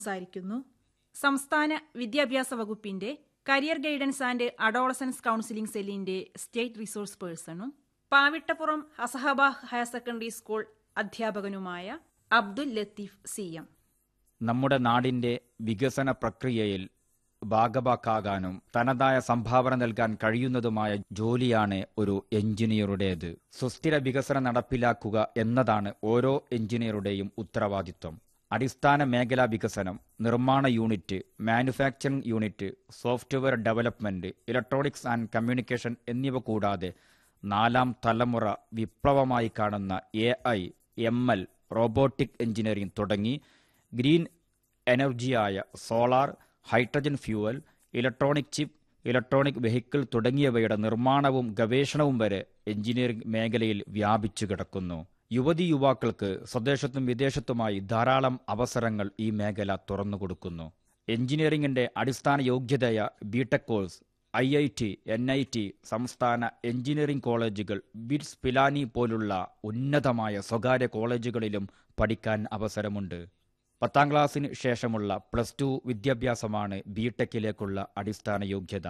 സംസാരിക്കുന്നു സംസ്ഥാന വിദ്യാഭ്യാസ വകുപ്പിന്റെ career guidance and adolescence counselling സെല്ലിന്റെ സ്റ്റേറ്റ് റിസോഴ്സ് പേഴ്സണും പാവിട്ടപ്പുറം അസഹബ ഹയർ സെക്കൻഡറി സ്കൂൾ അധ്യാപകനുമായ അബ്ദുൽ ലത്തീഫ് സി എം നമ്മുടെ നാടിന്റെ വികസന പ്രക്രിയയിൽ ഭാഗഭാക്കാകാനും തനതായ സംഭാവന നൽകാൻ കഴിയുന്നതുമായ ജോലിയാണ് ഒരു എഞ്ചിനീയറുടേത് സുസ്ഥിര വികസനം നടപ്പിലാക്കുക എന്നതാണ് ഓരോ എഞ്ചിനീയറുടെയും ഉത്തരവാദിത്വം അടിസ്ഥാന മേഖലാ വികസനം നിർമ്മാണ unit manufacturing unit software development electronics and communication എന്നിവ കൂടാതെ നാലാം തലമുറ വിപ്ലവമായി കാണുന്ന A I M L robotic engineering തുടങ്ങി ഗ്രീൻ എനർജിയായ solar hydrogen fuel electronic chip electronic vehicle തുടങ്ങിയവയുടെ നിർമ്മാണവും ഗവേഷണവും വരെ എഞ്ചിനീയറിംഗ് മേഖലയിൽ വ്യാപിച്ചു കിടക്കുന്നു യുവതി യുവാക്കൾക്ക് സ്വദേശത്തും വിദേശത്തുമായി ധാരാളം അവസരങ്ങൾ ഈ മേഖല തുറന്നുകൊടുക്കുന്നു എഞ്ചിനീയറിംഗിന്റെ അടിസ്ഥാന യോഗ്യതയ BTech course I I T N I T സംസ്ഥാന എഞ്ചിനീയറിംഗ് കോളേജുകൾ ബിറ്റ്സ് പിലാനി പോലുള്ള ഉന്നതമായ സ്വകാര്യ കോളേജുകളിലും പഠിക്കാൻ അവസരമുണ്ട് പത്താം ക്ലാസ്സിന് ശേഷമുള്ള പ്ലസ് ടു വിദ്യാഭ്യാസമാണ് ബിടെക്കിലേക്കുള്ള അടിസ്ഥാന യോഗ്യത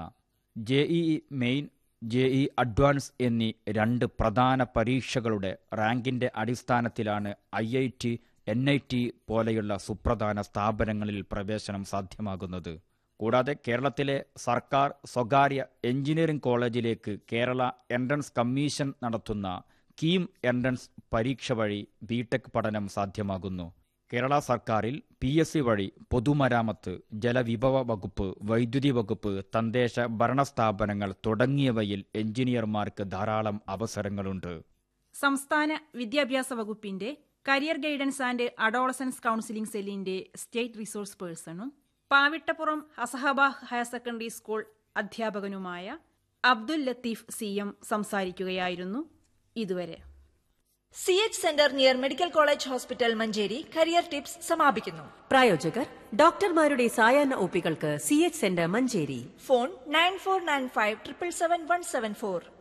ജെഇഇ മെയിൻ ജെഇ അഡ്വാൻസ് എന്നീ രണ്ട് പ്രധാന പരീക്ഷകളുടെ റാങ്കിന്റെ അടിസ്ഥാനത്തിലാണ് I I T N I T പോലെയുള്ള സുപ്രധാന സ്ഥാപനങ്ങളിൽ പ്രവേശനം സാധ്യമാകുന്നത് കൂടാതെ കേരളത്തിലെ സർക്കാർ സ്വകാര്യ എഞ്ചിനീയറിംഗ് കോളേജിലേക്ക് കേരള എൻട്രൻസ് കമ്മീഷൻ നടത്തുന്ന കീം എൻട്രൻസ് പരീക്ഷ വഴി ബിടെക് പഠനം സാധ്യമാകുന്നു കേരള സർക്കാരിൽ പി എസ് സി വഴി പൊതുമരാമത്ത് ജലവിഭവ വകുപ്പ് വൈദ്യുതി വകുപ്പ് തദ്ദേശ ഭരണസ്ഥാപനങ്ങൾ തുടങ്ങിയവയിൽ എഞ്ചിനീയർമാർക്ക് ധാരാളം അവസരങ്ങളുണ്ട് സംസ്ഥാന വിദ്യാഭ്യാസ വകുപ്പിന്റെ career guidance and adolescence counselling സെല്ലിന്റെ സ്റ്റേറ്റ് റിസോഴ്സ് പേഴ്സണും പാവിട്ടപ്പുറം അസഹബ ഹയർ സെക്കൻഡറി സ്കൂൾ അധ്യാപകനുമായ അബ്ദുൽ ലത്തീഫ് സി എം സംസാരിക്കുകയായിരുന്നു ഇതുവരെ C H centre near medical college hospital Manjeri career tips സമാപിക്കുന്നു പ്രായോജകർ ഡോക്ടർമാരുടെ സായാഹ്ന ഒപ്പികൾക്ക് C H centre Manjeri phone nine four nine five triple seven one seven four